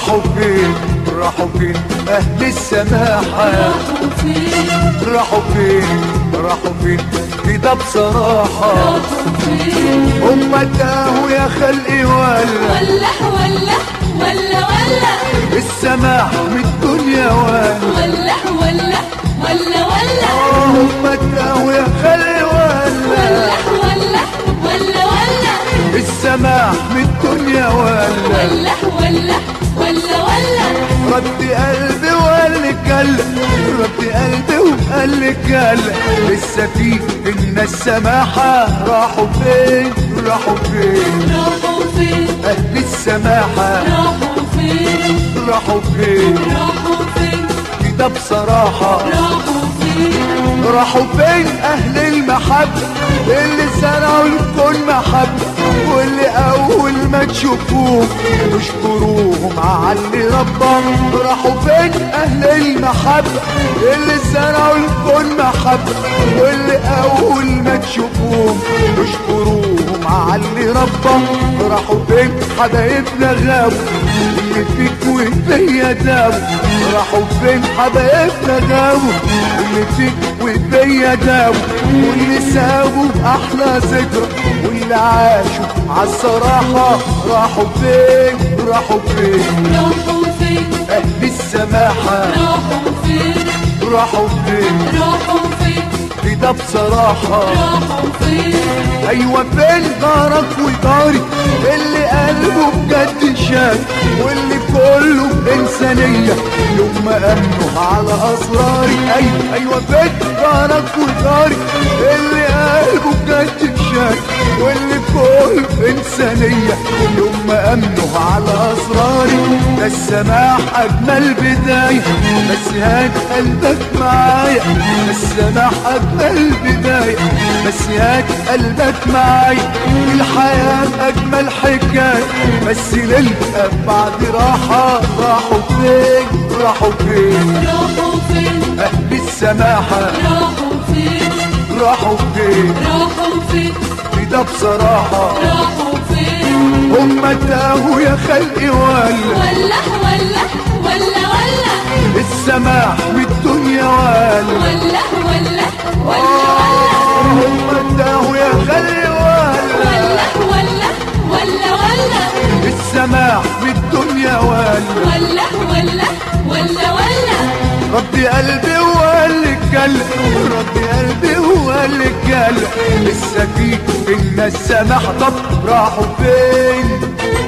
راحوا فين راحوا فين اهل السماحة راحوا فين راحوا فين راحوا فين كده بصراحة راحوا فين هم تاهوا يا خلقي ولا ولا ولا ولا ولا السماح من الدنيا ولا ولا ولا ولا ولا هم تاهوا يا خلقي ولا ولا ولا ولا ولا السماح من الدنيا ولا ولا ولا ولا ولا رد قلبي وقال لي كلا رد قلبي وقال لي كلا لسه في الناس سماحة راحوا فين راحوا فين راحوا فين أهل السماحة راحوا فين راحوا فين راحوا فين كده بصراحة راحوا فين راحوا فين أهل المحبة اللي زرعوا الكون محبة واللي أول ما تشوفوهم تشكروهم على اللي ربهم راحوا فين أهل المحبة اللي زرعوا الكون محبة واللي أول ما تشوفوهم تشكروهم على اللي ربهم راحوا فين حبايبنا غابوا اللي فيك وفيا دابوا راحوا فين حبايبنا غابوا اللي فيك وفيا دابوا واللي سابوا احلى ذكرى واللي عاشوا عالصراحة راحوا فين راحوا فين راحوا فين اهل السماحة راحوا فين راحوا فين راحوا فين كده بصراحة راحوا فين ايوه فين دارك وداري اللي قلبه بجد شاف واللي كله انسانيه يوم ما امنه على اسراري ايوه ايوه فين دارك وداري اللي قلبه بجد شاف واللي كله انسانيه يوم ما امنه على اسراري ده السماح اجمل بدايه بس هات قلبك معايا السماح اجمل بدايه بس هات قلبك معايا الحياة أجمل حكاية بس للأب بعد راحة راحوا فين راحوا فين راحوا فين أهل السماحة راحوا فين راحوا فين راحوا فين كده بصراحة راحوا فين هم تاهوا يا خلقي ولا ولا ولا ولا ولا السماح من الدنيا ولا ولا ولا ولا ولا هم تاهوا يا خلقي ولا ولا ولا ولا ولا السماح من الدنيا ولا ولا ولا ولا ولا ردي قلبي وقال لي كلا ردي قلبي وقال لي كلا لسه في الناس سمح طب راحوا فين